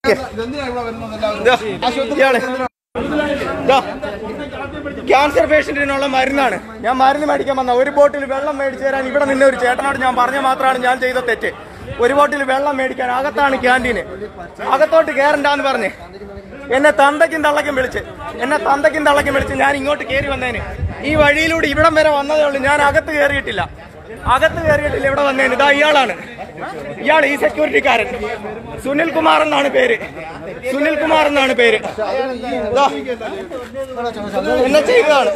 ഇയാള് ദാ, ക്യാൻസർ പേഷ്യന്റിനുള്ള മരുന്നാണ് ഞാൻ മരുന്ന് മേടിക്കാൻ വന്ന ഒരു ബോട്ടിൽ വെള്ളം മേടിച്ചു തരാൻ ഇവിടെ നിന്ന ഒരു ചേട്ടനോട് ഞാൻ പറഞ്ഞ മാത്രമാണ് ഞാൻ ചെയ്ത തെറ്റ് ഒരു ബോട്ടിൽ വെള്ളം മേടിക്കാൻ അകത്താണ് ക്യാൻറ്റീന് അകത്തോട്ട് കയറണ്ടാന്ന് പറഞ്ഞ് എന്നെ തന്തയ്ക്കും തള്ളയ്ക്കും വിളിച്ച് എന്നെ തന്തയ്ക്കും തള്ളയ്ക്കും വിളിച്ച് ഞാൻ ഇങ്ങോട്ട് കയറി വന്നേന് ഈ വഴിയിലൂടെ ഇവിടം വരെ വന്നതേ ഉള്ളൂ ഞാൻ അകത്ത് കയറിയിട്ടില്ല അകത്ത് കയറിയിട്ടില്ല ഇവിടെ വന്നേന് ഇതാ ഇയാളാണ് ഇയാൾ ഈ സെക്യൂരിറ്റിക്കാരൻ സുനിൽ കുമാർ എന്നാണ് പേര് സുനിൽ കുമാർ എന്നാണ് പേര് ദാ, എന്നെ ചെയ്തതാണ്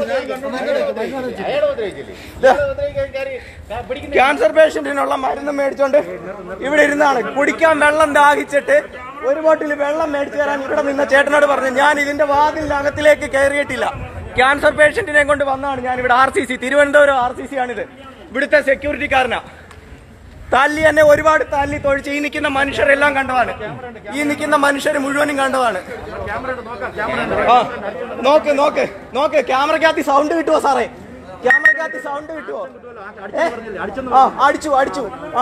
ദാ, ക്യാൻസർ പേഷ്യന്റിനുള്ള മരുന്ന് മേടിച്ചോണ്ട് ഇവിടെ ഇരുന്നാണ് കുടിക്കാൻ വെള്ളം ദാഹിച്ചിട്ട് ഒരു ബോട്ടിൽ വെള്ളം മേടിച്ചു തരാൻ ഇവിടെ നിന്ന ചേട്ടനോട് പറഞ്ഞു ഞാൻ ഇതിന്റെ വാതിലിനകത്തിലേക്ക് കയറിയിട്ടില്ല ക്യാൻസർ പേഷ്യന്റിനെ കൊണ്ട് വന്നാണ് ഞാൻ ഇവിടെ R C C Thiruvananthapuram R C C ആണിത് ഇവിടുത്തെ സെക്യൂരിറ്റിക്കാരനാ തല്ലി എന്നെ ഒരുപാട് തല്ലി തൊഴിച്ച് ഈ നിൽക്കുന്ന മനുഷ്യരെല്ലാം കണ്ടതാണ് ഈ നിൽക്കുന്ന മനുഷ്യർ മുഴുവനും കണ്ടതാണ് ആ നോക്ക് നോക്ക് നോക്ക് ക്യാമറക്കകത്ത് സൗണ്ട് കിട്ടുമോ സാറേ ക്യാമറക്കകത്ത് സൗണ്ട് കിട്ടുമോ ഏ? ആ അടിച്ചു അടിച്ചു ആ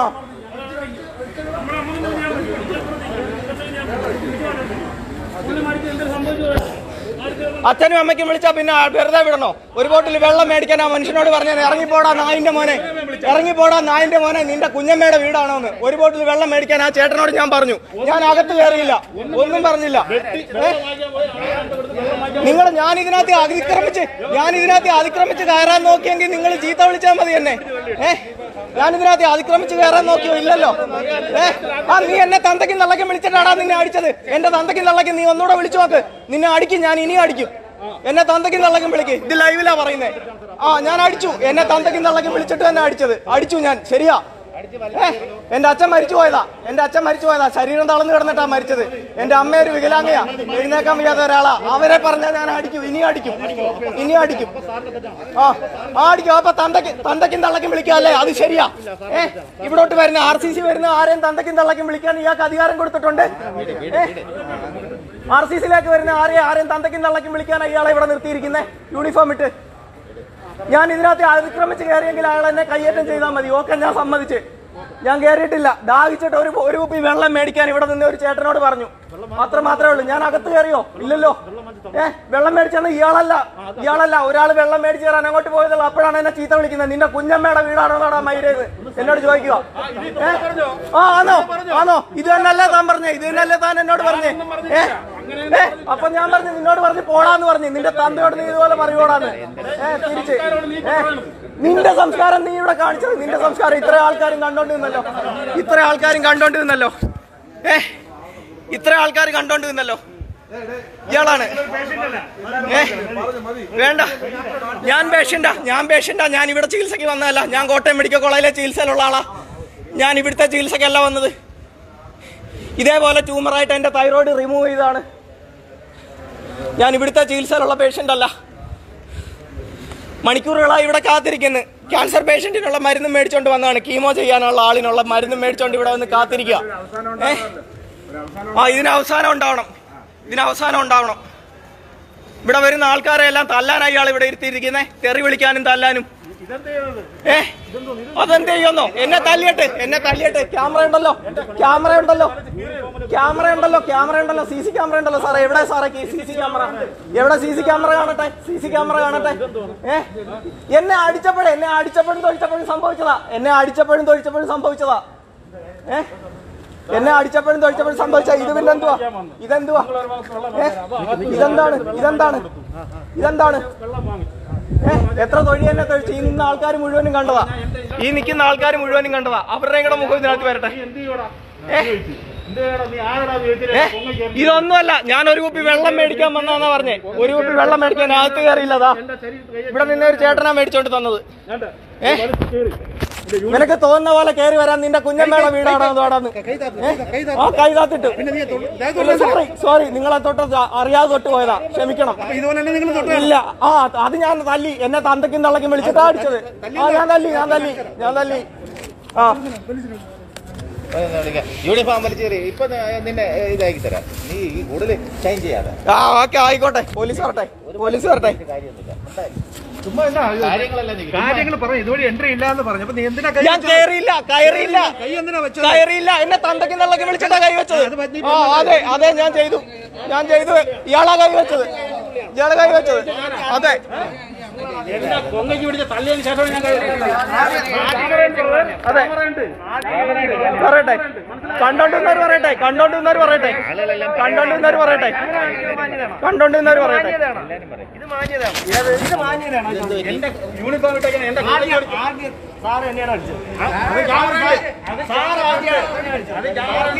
അച്ഛനും അമ്മയ്ക്കും വിളിച്ചാ പിന്നെ ആ വെറുതെ വിടണോ ഒരു ബോട്ടിൽ വെള്ളം മേടിക്കാൻ ആ മനുഷ്യനോട് പറഞ്ഞത് ഇറങ്ങിപ്പോടാ നായിന്റെ മോനെ ഇറങ്ങിപ്പോടാ നായിന്റെ മോനെ നിന്റെ കുഞ്ഞമ്മയുടെ വീടാണോ എന്ന് ഒരു ബോട്ടിൽ വെള്ളം മേടിക്കാൻ ആ ചേട്ടനോട് ഞാൻ പറഞ്ഞു ഞാൻ അകത്ത് കയറിയില്ല ഒന്നും പറഞ്ഞില്ല ഏ? നിങ്ങൾ ഞാൻ ഇതിനകത്ത് അതിക്രമിച്ച് ഞാൻ ഇതിനകത്ത് അതിക്രമിച്ച് കയറാൻ നോക്കിയെങ്കിൽ നിങ്ങൾ ചീത്ത വിളിച്ചാൽ മതി എന്നെ ഏ ഞാൻ ഇതിനകത്ത് അതിക്രമിച്ച് കയറാൻ നോക്കിയോ ഇല്ലല്ലോ ഏ ആ നീ എന്നെ തന്തയ്ക്കും തള്ളയ്ക്കും വിളിച്ചിട്ടാടാ നിന്നെ അടിച്ചത് എന്റെ തന്തയ്ക്കും തള്ളയ്ക്കും നീ ഒന്നുകൂടെ വിളിച്ചു നോക്ക് നിന്നെ അടിക്കും ഞാൻ ഇനിയും അടിക്കും എന്നെ തന്തയ്ക്കും തള്ളയ്ക്കും വിളിക്ക് ഇത് ലൈവിലാ പറയുന്നേ ആ ഞാൻ അടിച്ചു എന്നെ തന്തയ്ക്കും തള്ളയ്ക്കും വിളിച്ചിട്ട് തന്നെ അടിച്ചത് അടിച്ചു ഞാൻ ശരിയാ ഏ, എന്റെ അച്ഛൻ മരിച്ചു പോയതാ എന്റെ അച്ഛൻ മരിച്ചു പോയതാ ശരീരം തളർന്നു കിടന്നിട്ടാ മരിച്ചത് എന്റെ അമ്മ ഒരു വികലാംഗയാ എഴുന്നേക്കാൻ വയ്യാത്ത ഒരാളാ അവരെ പറഞ്ഞാൽ ഞാൻ അടിക്കും ഇനി അടിക്കും ഇനി അടിക്കും ആ ആ അടിക്കും അപ്പൊ തന്തയ്ക്ക് തന്തയ്ക്കും തള്ളയ്ക്കും വിളിക്കാല്ലേ അത് ശരിയാ ഏ ഇവിടോട്ട് വരുന്ന ആർ സി സി വരുന്ന ആരെയും തന്തയ്ക്കും തള്ളയ്ക്കും വിളിക്കാൻ ഇയാൾക്ക് അധികാരം കൊടുത്തിട്ടുണ്ട് ആർ സി സിയിലേക്ക് വരുന്ന ആരെയും ആരെയും തന്തയ്ക്കും തള്ളയ്ക്കും വിളിക്കാനാ ഇയാളെ ഇവിടെ നിർത്തിയിരിക്കുന്നത് യൂണിഫോം ഇട്ട് ഞാൻ ഇതിനകത്ത് അതിക്രമിച്ച് കയറിയെങ്കിൽ അയാൾ എന്നെ കയ്യേറ്റം ചെയ്താൽ മതി ഓക്കെ ഞാൻ സമ്മതിച്ച് ഞാൻ കയറിയിട്ടില്ല ദാഹിച്ചിട്ട് ഒരു ഒരു കുപ്പി വെള്ളം മേടിക്കാൻ ഇവിടെ നിന്ന് ഒരു ചേട്ടനോട് പറഞ്ഞു അത്ര മാത്രമേ ഉള്ളൂ ഞാൻ അകത്ത് കയറിയോ ഇല്ലല്ലോ ഏ വെള്ളം മേടിച്ചാണ് ഇയാളല്ല ഇയാളല്ല ഒരാൾ വെള്ളം മേടിച്ച് തരാൻ അങ്ങോട്ട് പോയതുള്ളൂ അപ്പോഴാണ് എന്നെ ചീത്ത വിളിക്കുന്നത് നിന്റെ കുഞ്ഞമ്മയുടെ വീടാണോടാ മൈരേത് എന്നോട് ചോദിക്കുക ഏ? ആ ആണോ ആണോ ഇത് തന്നെയല്ലേ താൻ പറഞ്ഞേ ഇത് തന്നെയല്ലേ താൻ എന്നോട് പറഞ്ഞേ ഏ ഏ, അപ്പൊ ഞാൻ പറഞ്ഞു നിന്നോട് പറഞ്ഞു പോടാന്ന് പറഞ്ഞു നിന്റെ തന്തയോട് നീ ഇതുപോലെ പറയോടാന്ന് ഏ തിരിച്ച് ഏ, നിന്റെ സംസ്കാരം നീ ഇവിടെ കാണിച്ചത് നിന്റെ സംസ്കാരം ഇത്ര ആൾക്കാരും കണ്ടോണ്ട് നിന്നല്ലോ ഇത്ര ആൾക്കാരും കണ്ടോണ്ട് നിന്നല്ലോ ഏ ഇത്ര ആൾക്കാർ കണ്ടോണ്ട് നിന്നല്ലോ ഇയാളാണ് ഏ വേണ്ട ഞാൻ പേഷ്യന്റാ ഞാൻ പേഷ്യന്റാ ഞാൻ ഇവിടെ ചികിത്സയ്ക്ക് വന്നതല്ല ഞാൻ കോട്ടയം മെഡിക്കൽ കോളേജിലെ ചികിത്സയിലുള്ള ആളാ ഞാൻ ഇവിടുത്തെ ചികിത്സയ്ക്കല്ല വന്നത് ഇതേപോലെ ട്യൂമറായിട്ട് എൻ്റെ തൈറോയിഡ് റിമൂവ് ചെയ്താണ് ഞാൻ ഇവിടുത്തെ ചികിത്സയിലുള്ള പേഷ്യൻ്റ് അല്ല മണിക്കൂറുകളായി ഇവിടെ കാത്തിരിക്കുന്നു ക്യാൻസർ പേഷ്യന്റിനുള്ള മരുന്ന് മേടിച്ചോണ്ട് വന്നതാണ് കീമോ ചെയ്യാനുള്ള ആളിനുള്ള മരുന്ന് മേടിച്ചോണ്ട് ഇവിടെ വന്ന് കാത്തിരിക്കുക ഏ ആ ഇതിന് അവസാനം ഉണ്ടാവണം ഇതിന് അവസാനം ഉണ്ടാവണം ഇവിടെ വരുന്ന ആൾക്കാരെ എല്ലാം തല്ലാനായി ഇയാൾ ഇവിടെ ഇരുത്തിയിരിക്കുന്നേ തെറി വിളിക്കാനും തല്ലാനും ഏ അതെന്ത് ചെയ്യുന്നോ എന്നെ തല്ലിയട്ടെ എന്നെ തല്ലിയട്ടെ ക്യാമറ ഉണ്ടല്ലോ ക്യാമറ ഉണ്ടല്ലോ ക്യാമറ ഉണ്ടല്ലോ ക്യാമറ ഉണ്ടല്ലോ സി സി ക്യാമറ ഉണ്ടല്ലോ സാറേ എവിടെ സാറേ സി സി ക്യാമറ എവിടെ സി സി ക്യാമറ കാണട്ടെ സി സി ക്യാമറ കാണട്ടെ ഏ എന്നെ അടിച്ചപ്പോഴേ എന്നെ അടിച്ചപ്പോഴും തൊഴിച്ചപ്പോഴും സംഭവിച്ചതാ എന്നെ അടിച്ചപ്പോഴും തൊഴിച്ചപ്പോഴും സംഭവിച്ചതാ ഏ എന്നെ അടിച്ചപ്പോഴും തൊഴിച്ചപ്പോഴും സംഭവിച്ച ഇത് പിന്നെ എന്തുവാ ഇതെന്തുവാ ഏ ഇതെന്താണ് ഇതെന്താണ് ഇതെന്താണ് ഏ? എത്ര തൊഴി എന്നെ തൊഴിച്ച് ഈ നിന്ന ആൾക്കാർ മുഴുവനും കണ്ടതാ ഈ നിൽക്കുന്ന ആൾക്കാർ മുഴുവനും കണ്ടതാ അവരുടെയും കൂടെ മുഖം ഇതിനകത്ത് വരട്ടെ ഏ? ഏ? ഇതൊന്നുമല്ല ഞാൻ ഒരു കുപ്പി വെള്ളം മേടിക്കാൻ വന്നാന്നാ പറഞ്ഞേ ഒരു കുപ്പി വെള്ളം മേടിക്കാൻ അകത്ത് കയറിയില്ലതാ ഇവിടെ നിന്ന് ഒരു ചേട്ടനാ മേടിച്ചോണ്ട് തന്നത് ഏ നിനക്ക് തോന്നുന്ന പോലെ കയറി വരാൻ നിന്റെ കുഞ്ഞമ്മയുടെ വീടാണോ തോടാന്ന് ആ കൈ താത്തിട്ടു സോറി സോറി നിങ്ങളെ തൊട്ട് അറിയാതെ തൊട്ട് പോയതാ ക്ഷമിക്കണം ഇല്ല ആ അത് ഞാൻ തല്ലി എന്നെ തന്തയ്ക്കും തള്ളക്കും വിളിച്ചിട്ടാ അടിച്ചത് ആ ഞാൻ തല്ലി ഞാൻ തല്ലി ഞാൻ തല്ലി ആ യൂണിഫോം വലിച്ചേറി ഇപ്പൊ നിന്നെ ഇതാക്കി തരാം നീ ഈ കൂടുതൽ ഷൈൻ ചെയ്യാതെ ആ ഓക്കെ ആയിക്കോട്ടെ പോലീസ് വരട്ടെ പോലീസ് വരട്ടെ കാര്യമൊന്നുമില്ല ചുമ്മാ എന്നാ ഇത് കാര്യങ്ങളെല്ലാം നീ കാര്യങ്ങൾ പറഞ്ഞു ഇതുവഴി എൻട്രി ഇല്ല എന്ന് പറഞ്ഞു അപ്പൊ നീ എന്തിനാ കൈ ഞാൻ കയറിയില്ല കയറിയില്ല കൈ എന്തിനാ വെച്ചത് കയറിയില്ല എന്നെ തന്തയ്ക്ക് തള്ളക്ക് വിളിച്ചിട്ടാ കൈ വെച്ചത് ആ അതെ അതെ ഞാൻ ചെയ്തു ഞാൻ ചെയ്തു ഇയാളാ കൈ വെച്ചത് ഇയാളെ കൈ വെച്ചത് അതെ എന്റെ കൊങ്ങയ്ക്ക് പിടിച്ച് തള്ളിയതിന് ശേഷം ഞാൻ കൈ അതെ പറയട്ടെ കണ്ടോണ്ടിരുന്നവർ പറയട്ടെ കണ്ടോണ്ടിരുന്നവർ പറയട്ടെ കണ്ടോണ്ടിരുന്നവർ പറയട്ടെ കണ്ടോണ്ടിരുന്നവർ പറയട്ടെ എന്റെ യൂണിഫോം ഇട്ടേക്കുന്ന എന്റെ കൊങ്ങയ്ക്ക് പിടിച്ച് സാറ് എന്നെയാണ് അടിച്ചത് അത് ക്യാമറ അത് സാറ് ആദ്യം അത്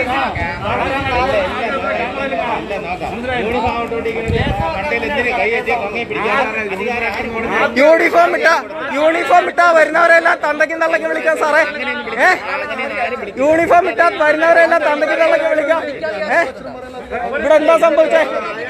യൂണിഫോം ഇട്ട യൂണിഫോം ഇട്ടാ വരുന്നവരെല്ലാം തന്തയ്ക്കും തള്ളയ്ക്കും വിളിക്കാം സാറേ ഏ യൂണിഫോം ഇട്ടാ വരുന്നവരെല്ലാം തന്തയ്ക്കും തള്ളയ്ക്കും വിളിക്കാം ഏ ഇവിടെ എന്താ സംഭവിച്ചേ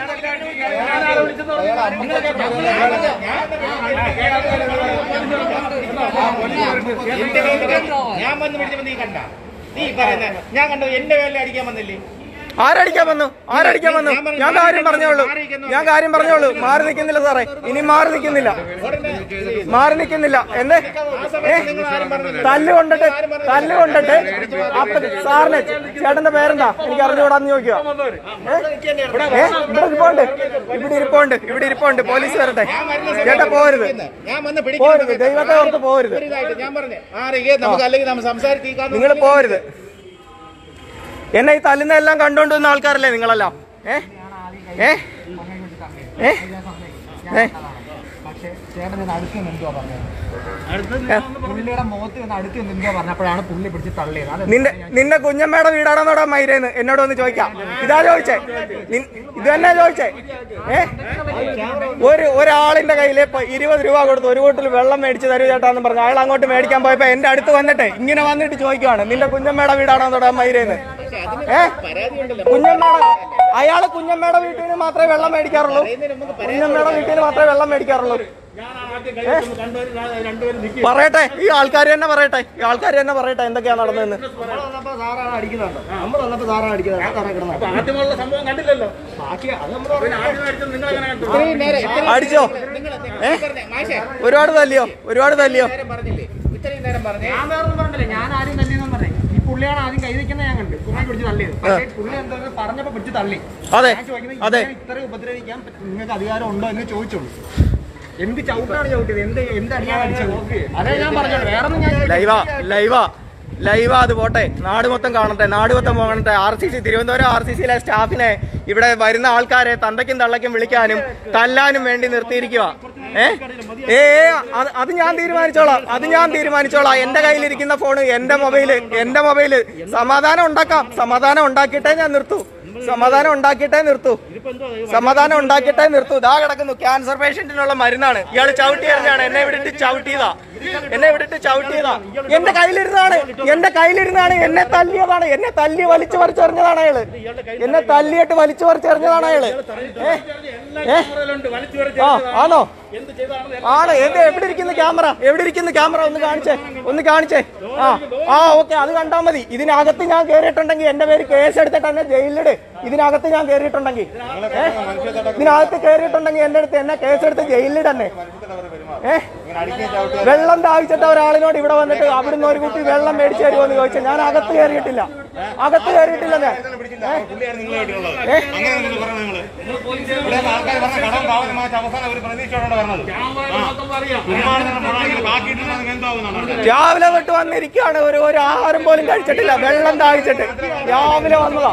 ഞാൻ വന്ന് പിടിച്ചപ്പോ നീ കണ്ട നീ പറയുന്ന ഞാൻ കണ്ടത് എന്റെ പേരിൽ അടിക്കാൻ വന്നില്ലേ ആരടിക്കാൻ വന്നു ആരടിക്കാൻ വന്നു ഞാൻ കാര്യം പറഞ്ഞോളൂ ഞാൻ കാര്യം പറഞ്ഞോളൂ മാറി നിൽക്കുന്നില്ല സാറേ ഇനി മാറി നിൽക്കുന്നില്ല മാറി നിൽക്കുന്നില്ല എന്നെ ഏ? തല്ല് കൊണ്ടിട്ട് തല്ല് കൊണ്ടിട്ട് അപ്പൊ സാറിന് ചേട്ടന്റെ പേരെന്താ എനിക്ക് അറിഞ്ഞുകൂടാന്ന് ചോദിക്കുക ഏ ഇവിടെ ഇരിപ്പുണ്ട് ഇവിടെ ഇരിപ്പുണ്ട് ഇവിടെ ഇരിപ്പുണ്ട് പോലീസ് വരട്ടെ ചേട്ടാ പോരുത് ഞാൻ വന്ന് പോരുത് പിടിക്കുന്നത് ദൈവത്തെ ഓർത്ത് പോരുത് ഇതായിട്ട് ഞാൻ പറഞ്ഞു ആരെങ്കിലും നമുക്ക് അല്ലെങ്കിൽ നമ്മൾ സംസാരിക്കാൻ നിങ്ങൾ പോരുത് എന്നെ ഈ തല്ലുന്ന എല്ലാം കണ്ടോണ്ട് വന്ന ആൾക്കാരല്ലേ നിങ്ങളെല്ലാം ഏ ഏ ഏ ഏ പക്ഷേ ചേട്ടൻ ഇത് അടുത്ത് നിന്ന് എന്തുവാ പറഞ്ഞത് പുള്ളിയുടെ മുഖത്ത് നിന്ന് അടുത്ത് നിന്ന് എന്തുവാ പറഞ്ഞപ്പോഴാണ് പുള്ളി പിടിച്ച് തള്ളിയത് അത് നിന്റെ നിന്റെ കുഞ്ഞമ്മയുടെ വീടാണെന്നോടാ മൈരേന്ന് എന്നോട് ഒന്ന് ചോദിക്കാം ഇതാ ചോദിച്ചേ നിൻ- ഇത് തന്നെ ചോദിച്ചേ ഏ ഒരു ഒരാളിന്റെ കയ്യില് ഇപ്പൊ ഇരുപത് രൂപ കൊടുത്ത് ഒരു കൂട്ടിൽ വെള്ളം മേടിച്ച് തരൂ ചേട്ടാന്ന് പറഞ്ഞു അയാൾ അങ്ങോട്ട് മേടിക്കാൻ പോയപ്പോ എന്റെ അടുത്ത് വന്നിട്ട് ഇങ്ങനെ വന്നിട്ട് ചോദിക്കുവാണ് നിന്റെ കുഞ്ഞമ്മയുടെ വീടാണെന്നോടാ മൈരേന്ന് ഏ കുഞ്ഞമ്മയുടെ അയാള് കുഞ്ഞമ്മയുടെ വീട്ടിൽ നിന്ന് മാത്രമേ വെള്ളം മേടിക്കാറുള്ളൂ കുഞ്ഞമ്മയുടെ വീട്ടിൽ നിന്ന് മാത്രമേ വെള്ളം മേടിക്കാറുള്ളൂ പറയട്ടെ ഈ ആൾക്കാർ തന്നെ പറയട്ടെ ഈ ആൾക്കാർ തന്നെ പറയട്ടെ എന്തൊക്കെയാ നടന്നതെന്ന് വന്നപ്പോ സാറാണ് അടിക്കുന്നുണ്ട് നമ്മൾ വന്നപ്പോ സാറാണ് അടിക്കുന്നത് ആ സാറേ കിടന്നത് ആദ്യമുള്ള സംഭവം കണ്ടില്ലല്ലോ ബാക്കി അത് നമ്മൾ പിന്നെ ആദ്യം അടിച്ചത് നിങ്ങൾ എങ്ങനെ കണ്ടു ഇത്രയും നേരം ഇത്രയും അടിച്ചോ ഏ പറഞ്ഞേ, മാഷേ ഒരുപാട് തല്ലിയോ ഒരുപാട് തല്ലിയോ നേരം പറഞ്ഞില്ലേ ഇത്രയും നേരം പറഞ്ഞേ ഞാൻ വേറെ ഒന്നും പറഞ്ഞില്ല ഞാൻ ആദ്യം തല്ലിയെന്ന് പറഞ്ഞേ ഈ പുള്ളിയാണ് ആദ്യം കൈ വെക്കുന്നത് ഞാൻ കണ്ടു പുള്ളി പിടിച്ച് തള്ളിയത് പക്ഷേ പുള്ളി എന്താ പറഞ്ഞപ്പോ പിടിച്ച് തള്ളി അതെ ഞാൻ ചോദിക്കുന്നത് അതെ ഇത്രയും ഇത്രയും ഉപദ്രവിക്കാൻ പറ്റ- നിങ്ങൾക്ക് അധികാരം ഉണ്ടോ എന്ന് ചോദിച്ചോളൂ എന്ത് ചവിട്ടാണ് ചവിട്ടിയത് എന്ത് എന്ത് അടിയാണ് അടിച്ചത് അതേ ഞാൻ പറഞ്ഞത് വേറെ ഒന്നും ഞാൻ ലൈവാ ലൈവാ ലൈവാ അത് പോട്ടെ നാട് മൊത്തം കാണട്ടെ നാട് മൊത്തം പോകണട്ടെ R C C Thiruvananthapuram R C സിയിലെ സ്റ്റാഫിനെ ഇവിടെ വരുന്ന ആൾക്കാരെ തന്തയ്ക്കും തള്ളയ്ക്കും വിളിക്കാനും തല്ലാനും വേണ്ടി നിർത്തിയിരിക്കുക ഏ ഏ അത് അത് ഞാൻ തീരുമാനിച്ചോളാം അത് ഞാൻ തീരുമാനിച്ചോളാം എന്റെ കയ്യിലിരിക്കുന്ന ഫോണ് എന്റെ മൊബൈല് എന്റെ മൊബൈല് സമാധാനം ഉണ്ടാക്കാം സമാധാനം ഉണ്ടാക്കിയിട്ടേ ഞാൻ നിർത്തൂ സമാധാനം ഉണ്ടാക്കിയിട്ടേ നിർത്തൂ സമാധാനം ഉണ്ടാക്കിയിട്ടേ നിർത്തൂ ഇതാ കിടക്കുന്നു ക്യാൻസർ പേഷ്യന്റിനുള്ള മരുന്നാണ് ഇയാൾ ചവിട്ടി എറിഞ്ഞാണ് എന്നെ വിട്ടിട്ട് ചവിട്ടിയതാ എന്നെ വിട്ടിട്ട് ചവിട്ടിയതാ എന്റെ കയ്യിലിരുന്നാണ് എന്റെ കയ്യിലിരുന്നാണ് എന്നെ തല്ലിയതാണ് എന്നെ തല്ലി വലിച്ചു പറിച്ചെറിഞ്ഞതാണ് അയാള് എന്നെ തല്ലിയിട്ട് വലിച്ചു പറിച്ചെറിഞ്ഞതാണ് അയാള് ഏ? ഏ? ആ ആണോ ആണ് എന്ത് എവിടെ ഇരിക്കുന്ന ക്യാമറ എവിടെ ഇരിക്കുന്ന ക്യാമറ ഒന്ന് കാണിച്ചേ ഒന്ന് കാണിച്ചേ ആ ആ ഓക്കെ അത് കണ്ടാ മതി ഇതിനകത്ത് ഞാൻ കേറിയിട്ടുണ്ടെങ്കിൽ എന്റെ പേര് കേസ് എടുത്തിട്ട് എന്നെ ജയിലിലിട് ഇതിനകത്ത് ഞാൻ കേറിയിട്ടുണ്ടെങ്കിൽ ഏ? ഇതിനകത്ത് കേറിയിട്ടുണ്ടെങ്കിൽ എന്റെ അടുത്ത് എന്നെ കേസ് എടുത്ത് ജയിലിലിടന്നെ ഏ വെള്ളം ദാഹിച്ചിട്ട് ഒരാളിനോട് ഇവിടെ വന്നിട്ട് അവിടുന്ന് ഒരു കുപ്പി വെള്ളം മേടിച്ചു തരുമോ എന്ന് ചോദിച്ചാൽ ഞാൻ അകത്ത് കയറിയിട്ടില്ല അകത്ത് കയറിയിട്ടില്ല ഞാൻ ഏ? ഏ? രാവിലെ തൊട്ട് വന്നിരിക്കുകയാണ് ഒരു ഒരു ആഹാരം പോലും കഴിച്ചിട്ടില്ല വെള്ളം ദാഹിച്ചിട്ട് രാവിലെ വന്നതാ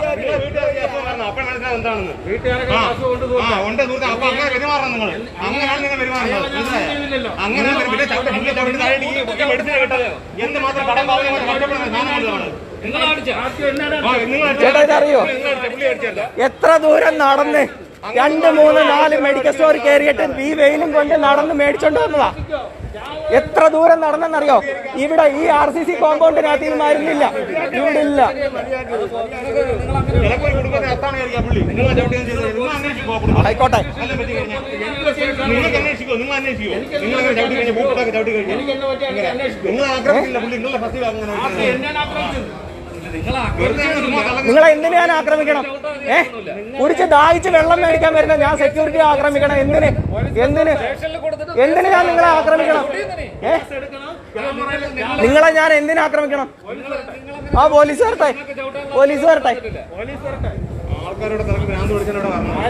ചേട്ടാ ഇതറിയോ എത്ര ദൂരം നടന്ന് രണ്ട് മൂന്ന് നാല് മെഡിക്കൽ സ്റ്റോർ കയറിയിട്ട് ഈ വെയിലും കൊണ്ട് നടന്ന് മേടിച്ചോണ്ട് വന്നതാ എത്ര ദൂരം നടന്നെന്നറിയോ ഇവിടെ ഈ ആർ സി സി കോമ്പൗണ്ടിനകത്ത് ഇത് മരുന്നില്ല ഇവിടെ ഇല്ല ആയിക്കോട്ടെ നിങ്ങൾക്ക് അന്വേഷിക്കോ നിങ്ങൾ അന്വേഷിക്കോ നിങ്ങൾ അങ്ങനെ ചവിട്ടി കഴിഞ്ഞാൽ ബൂട്ടൊക്കെ ചവിട്ടി കഴിഞ്ഞാൽ നിങ്ങൾ ആക്രമിക്കില്ല പുള്ളി നിങ്ങളുടെ ഫസ്റ്റ് അങ്ങനെ നിങ്ങളെ എന്തിനു ഞാൻ ആക്രമിക്കണം ഏ കുടിച്ച് ദാഹിച്ച് വെള്ളം മേടിക്കാൻ വരുന്ന ഞാൻ സെക്യൂരിറ്റി ആക്രമിക്കണം എന്തിന് എന്തിന് എന്തിന് ഞാൻ നിങ്ങളെ ആക്രമിക്കണം ഏ നിങ്ങളെ ഞാൻ എന്തിനു ആക്രമിക്കണം ആ പോലീസ് വരട്ടെ പോലീസ് വരട്ടെ ആൾക്കാരോട് തിരക്ക് ഭ്രാന്ത് പിടിച്ചതിനോട്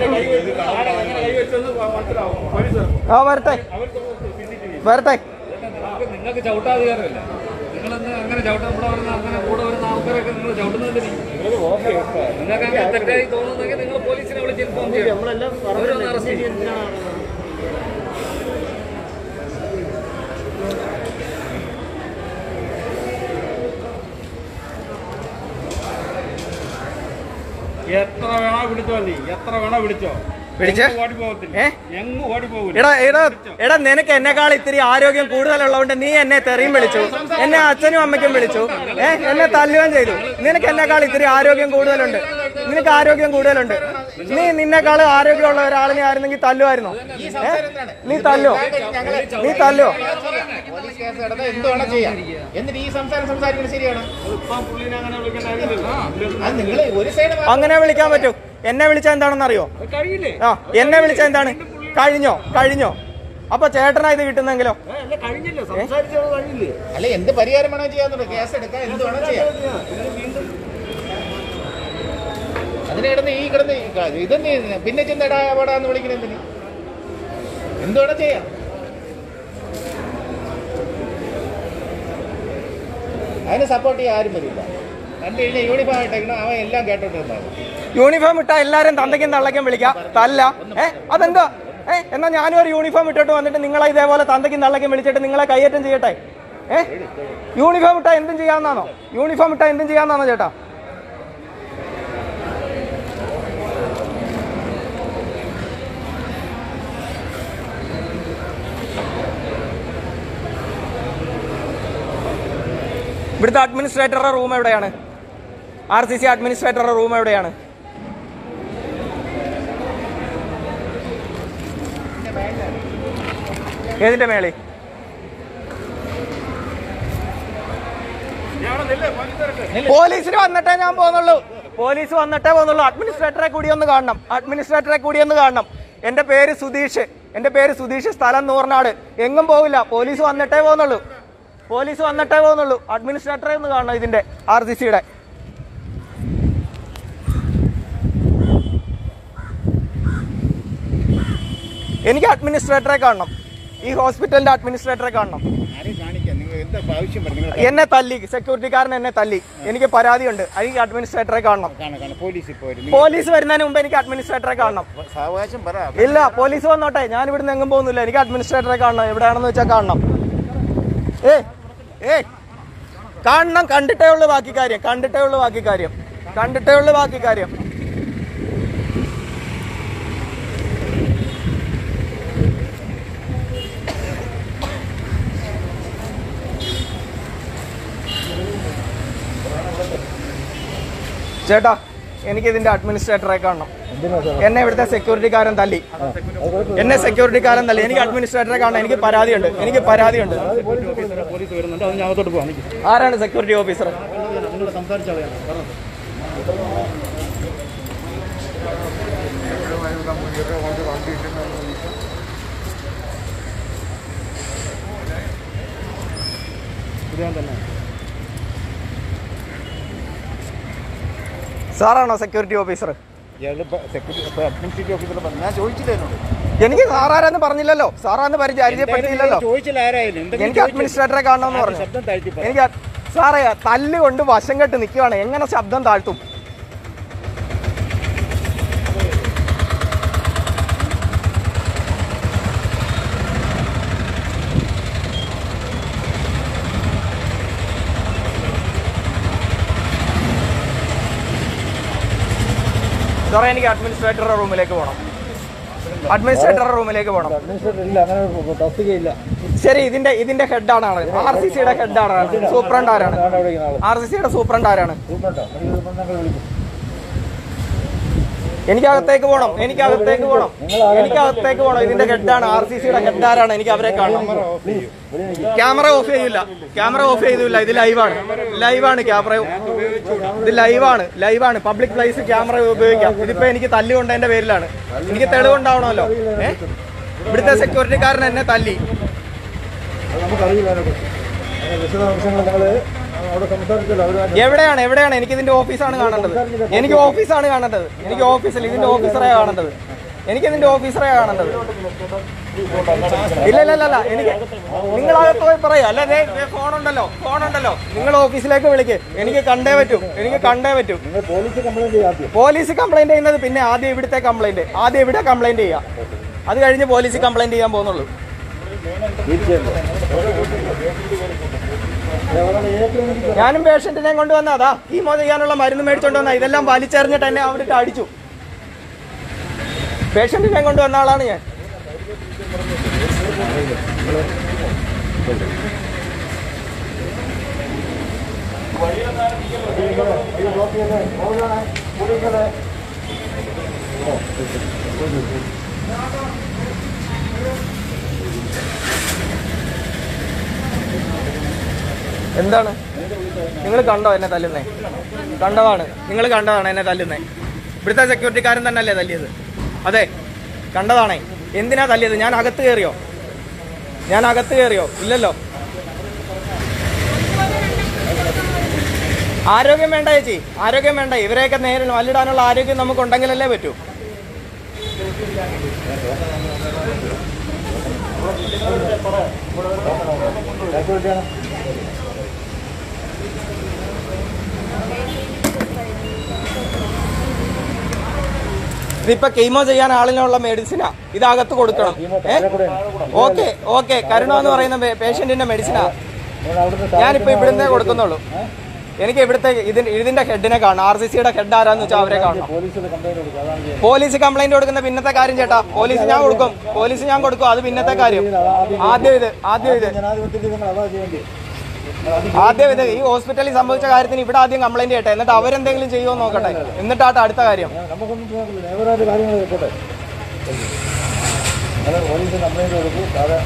ആ വരട്ടെ വരട്ടെ നിങ്ങൾക്ക് ചവിട്ടാധികാരമില്ല നിങ്ങളെന്ന് അങ്ങനെ ചവിട്ടാൻ ഇവിടെ വരുന്ന അങ്ങനെ കൂടെ വരുന്ന ആൾക്കാരൊക്കെ നിങ്ങൾ ചവിട്ടുന്നതിന് നിങ്ങൾക്ക് അങ്ങനെ തെറ്റായി തോന്നുന്നെങ്കിൽ നിങ്ങൾ പോലീസിനെ വിളിച്ച് ഇൻഫോം ചെയ്യും അവരൊന്ന് അറസ്റ്റ് ചെയ്യും എത്ര വേണോ വിളിച്ചോ നീ എത്ര വേണോ വിളിച്ചോ പിടിച്ച്? എങ്ങും ഓടി പോകത്തില്ല ഏ? എങ്ങും ഓടി പോകില്ല എടാ എടാ എടാ നിനക്ക് എന്നെക്കാൾ ഇത്തിരി ആരോഗ്യം കൂടുതലുള്ളതുകൊണ്ട് നീ എന്നെ തെറിയും വിളിച്ചു എന്നെ അച്ഛനും അമ്മയ്ക്കും വിളിച്ചു ഏ എന്നെ തല്ലുകയും ചെയ്തു നിനക്ക് എന്നെക്കാൾ ഇത്തിരി ആരോഗ്യം കൂടുതലുണ്ട് നിനക്ക് ആരോഗ്യം കൂടുതലുണ്ട് നീ നിന്നെക്കാൾ ആരോഗ്യമുള്ള ഒരാളിനെ ആയിരുന്നെങ്കിൽ തല്ലുമായിരുന്നോ ഏ നീ തല്ലോ നീ തല്ലോ പോലീസ് കേസ് എടുത്താൽ എന്ത് വേണം ചെയ്യാം എന്നിട്ട് ഈ സംസാരം സംസാരിക്കുന്നത് ശരിയാണ് അത് നിങ്ങൾ ഒരു സൈഡ് അങ്ങനെ വിളിക്കാൻ പറ്റൂ എന്നെ വിളിച്ച എന്താണെന്ന് അറിയോ കഴിയില്ലേ ആ എന്നെ വിളിച്ച എന്താണ് കഴിഞ്ഞോ കഴിഞ്ഞോ അപ്പൊ ചേട്ടനാ ഇത് കിട്ടുന്നെങ്കിലോ ഏ, അല്ല കഴിഞ്ഞില്ലേ സംസാരിച്ചത് കഴിഞ്ഞില്ലേ അല്ല എന്ത് പരിഹാരം വേണോ ചെയ്യാന്നുണ്ട് കേസ് എടുക്കാം എന്ത് വേണം ചെയ്യാം അതിന് കിടന്ന് ഈ കിടന്ന് ഈ ക- ഇതെന്ത് ചെയ്യുന്നെ? പിന്നെ ചെന്നടാ എവിടാന്ന് വിളിക്കുന്നത് എന്തിന് എന്ത് വേണം ചെയ്യാം അതിന് സപ്പോർട്ട് ചെയ്യാൻ ആരും വരില്ല കണ്ടു കഴിഞ്ഞാൽ യൂണിഫോം ഇട്ടേക്കണം അവൻ എല്ലാം കേട്ടോണ്ടിരുന്നത് യൂണിഫോം ഇട്ട എല്ലാരും തന്തയ്ക്കും തള്ളയ്ക്കും വിളിക്കാം തല്ല ഏ അതെന്താ ഏ എന്നാ ഞാനും ഒരു യൂണിഫോം ഇട്ടിട്ട് വന്നിട്ട് നിങ്ങളെ ഇതേപോലെ തന്തയ്ക്കും തള്ളയ്ക്കും വിളിച്ചിട്ട് നിങ്ങളെ കയ്യേറ്റം ചെയ്യട്ടെ ഏ യൂണിഫോം ഇട്ടാ എന്തും ചെയ്യാവുന്നാണോ യൂണിഫോം ഇട്ടാ എന്തും ചെയ്യാവുന്നാണോ ചേട്ടാ ഇവിടുത്തെ അഡ്മിനിസ്ട്രേറ്ററുടെ റൂം എവിടെയാണ് ആർ സി സി അഡ്മിനിസ്ട്രേറ്ററുടെ റൂം എവിടെയാണ് ഏതിന്റെ മേളി പോലീസിന് വന്നിട്ടേ ഞാൻ പോകുന്നുള്ളൂ പോലീസ് വന്നിട്ടേ പോകുന്നുള്ളൂ അഡ്മിനിസ്ട്രേറ്ററെ കൂടി ഒന്ന് കാണണം അഡ്മിനിസ്ട്രേറ്ററെ കൂടി ഒന്ന് കാണണം എന്റെ പേര് സുധീഷ് എന്റെ പേര് സുധീഷ് സ്ഥലം നൂറിനാട് എങ്ങും പോവില്ല പോലീസ് വന്നിട്ടേ പോകുന്നുള്ളൂ പോലീസ് വന്നിട്ടേ പോകുന്നുള്ളൂ അഡ്മിനിസ്ട്രേറ്ററെ ഒന്ന് കാണണം ഇതിന്റെ ആർ സി സിയുടെ എനിക്ക് അഡ്മിനിസ്ട്രേറ്ററെ കാണണം ഈ ഹോസ്പിറ്റലിന്റെ അഡ്മിനിസ്ട്രേറ്ററെ കാണണം ആരെയും കാണിക്കാം നിങ്ങൾ എന്താ ആവശ്യം പറഞ്ഞു നിങ്ങൾ എന്നെ തല്ലി സെക്യൂരിറ്റിക്കാരൻ എന്നെ തല്ലി എനിക്ക് പരാതിയുണ്ട് എനിക്ക് അഡ്മിനിസ്ട്രേറ്ററെ കാണണം കാണാം കാണാം പോലീസിൽ പോയി പോലീസ് വരുന്നതിന് മുമ്പ് എനിക്ക് അഡ്മിനിസ്ട്രേറ്ററെ കാണണം സാവകാശം പറ ഇല്ല പോലീസ് വന്നോട്ടെ ഞാൻ ഇവിടുന്ന് എങ്ങും പോകുന്നില്ല എനിക്ക് അഡ്മിനിസ്ട്രേറ്ററെ കാണണം എവിടെയാണെന്ന് വെച്ചാൽ കാണണം ഏ ഏ കാണണം കണ്ടിട്ടേ ഉള്ളു ബാക്കി കാര്യം കണ്ടിട്ടേ ഉള്ളു ബാക്കി കാര്യം കണ്ടിട്ടേ ഉള്ളു ബാക്കി കാര്യം ചേട്ടാ എനിക്ക് ഇതിന്റെ അഡ്മിനിസ്ട്രേറ്ററെ കാണണം എന്നെ ഇവിടുത്തെ സെക്യൂരിറ്റിക്കാരൻ തല്ലി എന്നെ സെക്യൂരിറ്റിക്കാരൻ തല്ലി എനിക്ക് അഡ്മിനിസ്ട്രേറ്ററെ കാണണം എനിക്ക് പരാതിയുണ്ട് എനിക്ക് പരാതിയുണ്ട് പോലീസ് വരുന്നുണ്ട് അത് ഞാൻ അകത്തോട്ട് പോകാം നിൽക്കും ആരാണ് സെക്യൂരിറ്റി ഓഫീസർ നിങ്ങൾ സംസാരിച്ചാൽ പറഞ്ഞു ഇദ്ദേഹം തന്നെ സാറാണോ സെക്യൂരിറ്റി ഓഫീസർ അഡ്മിനിസ്ട്രേറ്റീവ് ഓഫീസർ പറഞ്ഞു ഞാൻ ചോദിച്ചില്ല എന്നോട് എനിക്ക് സാറാരെന്ന് പറഞ്ഞില്ലല്ലോ സാറാന്ന് പരിചയപ്പെടുത്തിയില്ലല്ലോ ചോദിച്ചില്ല ആരായാലും എന്തെങ്കിലും എനിക്ക് അഡ്മിനിസ്ട്രേറ്ററെ കാണണമെന്ന് പറഞ്ഞു ശബ്ദം താഴ്ത്തി പറ. എനിക്ക് അ- സാറേ തല്ല് കൊണ്ട് വശം കെട്ട് നിൽക്കുകയാണ് എങ്ങനെ ശബ്ദം താഴ്ത്തും സാറേ എനിക്ക് അഡ്മിനിസ്ട്രേറ്ററുടെ റൂമിലേക്ക് പോകണം അഡ്മിനിസ്ട്രേറ്ററുടെ റൂമിലേക്ക് പോകണം ശരി ഇതിന്റെ ഇതിന്റെ ഹെഡാണ് ആള് ആർ സി സിയുടെ ഹെഡാണ് ആള് സൂപ്രണ്ട് ആരാണ് ആർ സി സിയുടെ സൂപ്രണ്ട് ആരാണ് എനിക്ക് അകത്തേക്ക് പോകണം എനിക്ക് അകത്തേക്ക് പോകണം എനിക്ക് അകത്തേക്ക് പോകണം ഇതിന്റെ ഹെഡാണ് ആർ സി സിയുടെ ഹെഡാരാണ് എനിക്ക് അവരെ കാണണം ക്യാമറ ഓഫ് ചെയ്യില്ല ക്യാമറ ഓഫ് ചെയ്തില്ല ഇത് ലൈവാണ് ലൈവാണ് ക്യാമറ ഇത് ലൈവാണ് ലൈവാണ് പബ്ലിക് പ്ലേസ് ക്യാമറ ഉപയോഗിക്കാം ഇതിപ്പോ എനിക്ക് തല്ലുകൊണ്ടതിന്റെ പേരിലാണ് എനിക്ക് തെളിവുണ്ടാവണമല്ലോ ഏ ഇവിടുത്തെ സെക്യൂരിറ്റിക്കാരൻ എന്നെ തല്ലി നമുക്കറിയില്ല അതിനെക്കുറിച്ച് വിശദാംശങ്ങൾ ഞങ്ങള് അവിടെ സംസാരിച്ചല്ലോ അവരുമായിട്ട് എവിടെയാണ് എവിടെയാണ് എനിക്ക് ഇതിന്റെ ഓഫീസാണ് കാണേണ്ടത് എനിക്ക് ഓഫീസാണ് കാണേണ്ടത് എനിക്ക് ഓഫീസിൽ ഇതിന്റെ ഓഫീസറെ കാണേണ്ടത് എനിക്ക് ഇതിന്റെ ഓഫീസറെ കാണേണ്ടത് ഇല്ല ഇല്ല ഇല്ല ഇല്ല എനിക്ക് നിങ്ങൾ അകത്ത് പോയി പറയാ അല്ല ദേ ഫോൺ ഉണ്ടല്ലോ ഫോൺ ഉണ്ടല്ലോ നിങ്ങൾ ഓഫീസിലേക്ക് വിളിക്ക് എനിക്ക് കണ്ടേ പറ്റൂ എനിക്ക് കണ്ടേ പറ്റൂ നിങ്ങൾ പോലീസ് കംപ്ലൈന്റ് ചെയ്യാദ്യം പോലീസ് കംപ്ലൈന്റ് ചെയ്യുന്നത് പിന്നെ ആദ്യം ഇവിടുത്തെ കംപ്ലൈന്റ് ആദ്യം ഇവിടെ കംപ്ലൈന്റ് ചെയ്യാം അത് കഴിഞ്ഞ് പോലീസ് കംപ്ലൈന്റ് ചെയ്യാൻ പോകുന്നുള്ളൂ ഞാനും പേഷ്യന്റിനെ കൊണ്ടുവന്ന അതാ കീമോ ചെയ്യാനുള്ള മരുന്ന് മേടിച്ചോണ്ട് വന്ന ഇതെല്ലാം വലിച്ചെറിഞ്ഞിട്ട് എന്നെ അവിടെ ഇട്ട് അടിച്ചു പേഷ്യന്റിനെ കൊണ്ടുവന്ന ആളാണ് ഞാൻ എന്താണ് നിങ്ങൾ കണ്ടോ എന്നെ തല്ലുന്നേ കണ്ടതാണ് നിങ്ങൾ കണ്ടതാണ് എന്നെ തല്ലുന്നേ ഇവിടുത്തെ സെക്യൂരിറ്റിക്കാരൻ തന്നെ അല്ലേ തല്ലിയത് അതെ കണ്ടതാണേ എന്തിനാ തല്ലിയത് ഞാൻ അകത്ത് കയറിയോ ഞാൻ അകത്ത് കയറിയോ ഇല്ലല്ലോ ആരോഗ്യം വേണ്ട ചേച്ചി ആരോഗ്യം വേണ്ട ഇവരെയൊക്കെ നേരിൽ മല്ലിടാനുള്ള ആരോഗ്യം നമുക്ക് ഉണ്ടെങ്കിലല്ലേ പറ്റൂ ഇതിപ്പോ കീമോ ചെയ്യാൻ ആളിനുള്ള മെഡിസിനാ ഇതകത്ത് കൊടുക്കണം ഓക്കെ ഓക്കെ കരുണ എന്ന് പറയുന്ന പേഷ്യന്റിന്റെ മെഡിസിനാ ഞാനിപ്പോ ഇവിടുന്നേ കൊടുക്കുന്നുള്ളൂ എനിക്ക് ഇവിടുത്തെ ഇതിന് ഇതിന്റെ ഹെഡിനെ കാണണം ആർ സി സിയുടെ ഹെഡ് ആരാന്ന് വെച്ചാൽ അവരെ കാണണം പോലീസിൽ കംപ്ലൈന്റ് കൊടുക്കുക അതാണ് ചെയ്യുന്നത്. പോലീസ് കംപ്ലൈന്റ് കൊടുക്കുന്ന പിന്നത്തെ കാര്യം ചേട്ടാ പോലീസ് ഞാൻ കൊടുക്കും പോലീസ് ഞാൻ കൊടുക്കും അത് പിന്നത്തെ കാര്യം ആദ്യം ഇത് ആദ്യം ഇത് ജനാധിപത്യത്തിൽ നിങ്ങൾ അതാ ചെയ്യേണ്ടത് ആദ്യം ഇത് ഈ ഹോസ്പിറ്റലിൽ സംഭവിച്ച കാര്യത്തിന് ഇവിടെ ആദ്യം കംപ്ലൈന്റ് ചെയ്യട്ടെ എന്നിട്ട് അവരെന്തെങ്കിലും ചെയ്യുമോ നോക്കട്ടെ എന്നിട്ടാട്ടെ അടുത്ത കാര്യം നമുക്കൊന്നും ചെയ്യാനില്ല നിയമപരമായിട്ട് കാര്യങ്ങൾ പോട്ടെ നിങ്ങൾ പോലീസിന് കംപ്ലൈന്റ് കൊടുക്കും സാധാ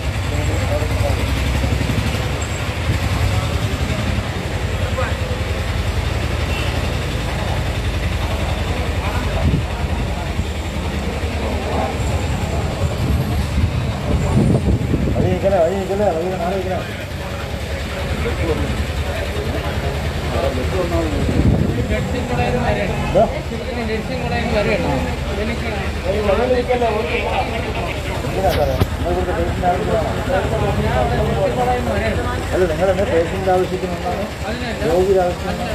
വഴി നിൽക്കലേ വഴി നിൽക്കലേ വഴി മാറി നിൽക്കലേ എന്തിനാ സാറേ നിങ്ങൾ ഇവിടുത്തെ പേഷ്യൻ്റ് ആവശ്യമാണ് അല്ല നിങ്ങൾ എന്നെ പേഷ്യൻ്റ് ആവശ്യത്തിനൊന്നാണ് രോഗിയുടെ ആവശ്യത്തിനാണ്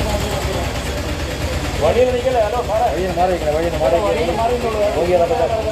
വഴിയിൽ നിൽക്കല്ലേ ഹലോ സാറേ വഴിയിൽ മാറി നിൽക്കണേ വഴിയിൽ മാറി രോഗിയെ